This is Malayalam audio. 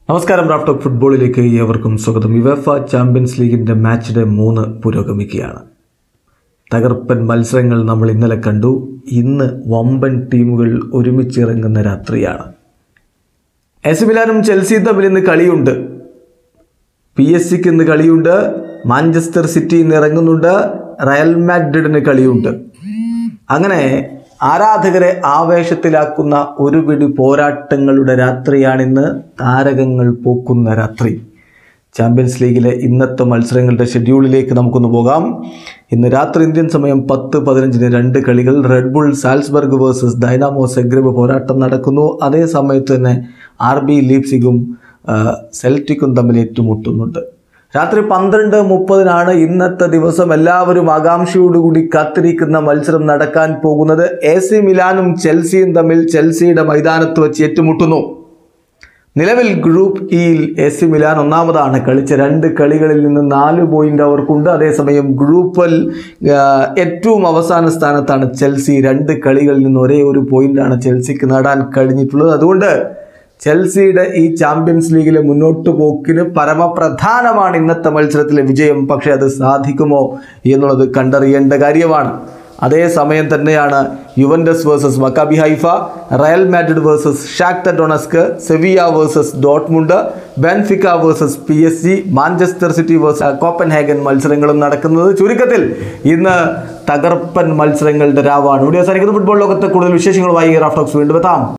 നമസ്കാരം റാഫ്റ്റോക്ക് ഫുട്ബോളിലേക്ക് ഏവർക്കും സ്വാഗതം യുവേഫ ചാമ്പ്യൻസ് ലീഗിൻ്റെ മാച്ച് ഡേ മൂന്ന് പുരോഗമിക്കുകയാണ് തകർപ്പൻ മത്സരങ്ങൾ നമ്മൾ ഇന്നലെ കണ്ടു ഇന്ന് വമ്പൻ ടീമുകൾ ഒരുമിച്ചിറങ്ങുന്ന രാത്രിയാണ് എസ് മിലാനും ചെൽസിയും തമ്മിൽ ഇന്ന് കളിയുണ്ട് പി എസ് സിക്ക് ഇന്ന് കളിയുണ്ട് മാഞ്ചസ്റ്റർ സിറ്റി ഇന്ന് ഇറങ്ങുന്നുണ്ട് റയൽ മാഡ്രിഡിന് കളിയുണ്ട് അങ്ങനെ ആരാധകരെ ആവേശത്തിലാക്കുന്ന ഒരു പിടി പോരാട്ടങ്ങളുടെ രാത്രിയാണിന്ന് താരകങ്ങൾ പോക്കുന്ന രാത്രി ചാമ്പ്യൻസ് ലീഗിലെ ഇന്നത്തെ മത്സരങ്ങളുടെ ഷെഡ്യൂളിലേക്ക് നമുക്കൊന്ന് പോകാം ഇന്ന് രാത്രി ഇന്ത്യൻ സമയം പത്ത് പതിനഞ്ചിന് രണ്ട് കളികൾ Red Bull Salzburg versus Dynamo Zagreb പോരാട്ടം നടക്കുന്നു അതേ സമയത്ത് തന്നെ ആർ ബി ലീപ്സിഗും ആ, സെൽറ്റിക്കും തമ്മിൽ ഏറ്റുമുട്ടുന്നുണ്ട് രാത്രി പന്ത്രണ്ട് മുപ്പതിനാണ് ഇന്നത്തെ ദിവസം എല്ലാവരും ആകാംക്ഷയോടുകൂടി കാത്തിരിക്കുന്ന മത്സരം നടക്കാൻ പോകുന്നത് എ സി മിലാനും ചെൽസിയും തമ്മിൽ ചെൽസിയുടെ മൈതാനത്ത് വെച്ച് ഏറ്റുമുട്ടുന്നു നിലവിൽ ഗ്രൂപ്പ് ഇയിൽ എ സി മിലാൻ ഒന്നാമതാണ് കളിച്ച രണ്ട് കളികളിൽ നിന്ന് നാല് പോയിന്റ് അവർക്കുണ്ട് അതേസമയം ഗ്രൂപ്പിൽ ആ, ഏറ്റവും അവസാന സ്ഥാനത്താണ് ചെൽസി രണ്ട് കളികളിൽ നിന്ന് ഒരേ ഒരു പോയിന്റാണ് ചെൽസിക്ക് നേടാൻ കഴിഞ്ഞിട്ടുള്ളത് അതുകൊണ്ട് ചെൽസിയുടെ ഈ ചാമ്പ്യൻസ് ലീഗിലെ മുന്നോട്ട് പോക്കിന് പരമപ്രധാനമാണ് ഇന്നത്തെ മത്സരത്തിലെ വിജയം പക്ഷേ അത് സാധിക്കുമോ എന്നുള്ളത് കണ്ടറിയേണ്ട കാര്യമാണ് അതേസമയം തന്നെയാണ് Juventus versus Maccabi Haifa Real Madrid versus Shakhtar Donetsk Sevilla versus Dortmund Benfica versus P S G Manchester City versus Copenhagen മത്സരങ്ങളും നടക്കുന്നത് ചുരുക്കത്തിൽ ഇന്ന് തകർപ്പൻ മത്സരങ്ങളുടെ രാവാണ് ഇവിടെ അവസാനിക്കുന്ന ഫുട്ബോൾ ലോകത്തെ കൂടുതൽ വിശേഷങ്ങളുമായി റാഫ്റ്റോക്സ് വീണ്ടും എത്താം